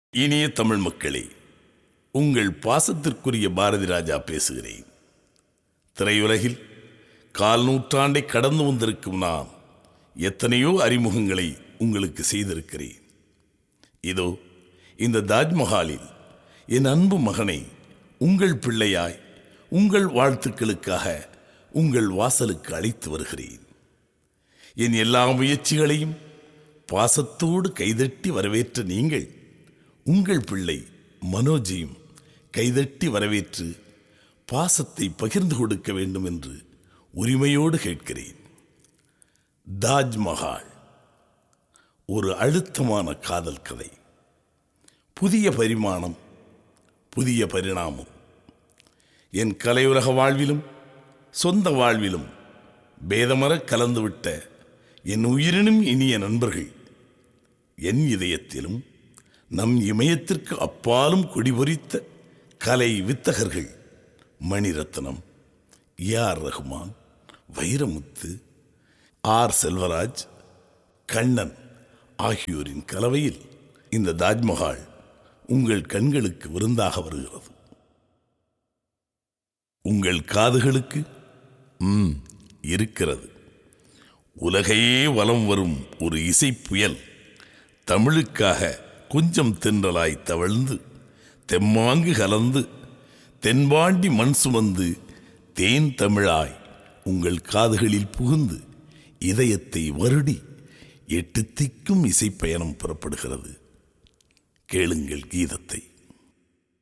இனிய தமிழ் மக்களே உங்கள் பாசத்திற்குரிய பாரதி ராஜா பேசுகிறேன் திரையுலகில் கால் நூற்றாண்டை கடந்து வந்திருக்கும் நான் எத்தனையோ அறிமுகங்களை உங்களுக்கு செய்திருக்கிறேன் இதோ இந்த தாஜ்மஹாலில் என் அன்பு மகனை உங்கள் பிள்ளையாய் உங்கள் வாழ்த்துக்களுக்காக உங்கள் வாசலுக்கு அழைத்து வருகிறேன் என் எல்லா முயற்சிகளையும் பாசத்தோடு கைதட்டி வரவேற்ற நீங்கள் உங்கள் பிள்ளை மனோஜையும் கைதட்டி வரவேற்று பாசத்தை பகிர்ந்து கொடுக்க வேண்டும் என்று உரிமையோடு கேட்கிறேன் தாஜ்மஹால் ஒரு அழுத்தமான காதல் கதை புதிய பரிமாணம் புதிய பரிணாமம் என் கலையுலக வாழ்விலும் சொந்த வாழ்விலும் பேதமர கலந்துவிட்ட என் உயிரினும் இனிய நண்பர்கள் என் இதயத்திலும் நம் இமயத்திற்கு அப்பாலும் கொடிபொறித்த கலை வித்தகர்கள் Mani Ratnam A R Rahman Vairamuthu R Selvaraj Kannan ஆகியோரின் கலவையில் இந்த தாஜ்மஹால் உங்கள் கண்களுக்கு விருந்தாக வருகிறது உங்கள் காதுகளுக்கு ம் இருக்கிறது உலகையே வலம் வரும் ஒரு இசை புயல் தமிழுக்காக கொஞ்சம் தென்றலாய் தவழ்ந்து தெம்மாங்கு கலந்து தென்பாண்டி மண் சுமந்து தேன் தமிழாய் உங்கள் காதுகளில் புகுந்து இதயத்தை வருடி எட்டு திக்கும் இசைப்பயணம் புறப்படுகிறது கேளுங்கள் கீதத்தை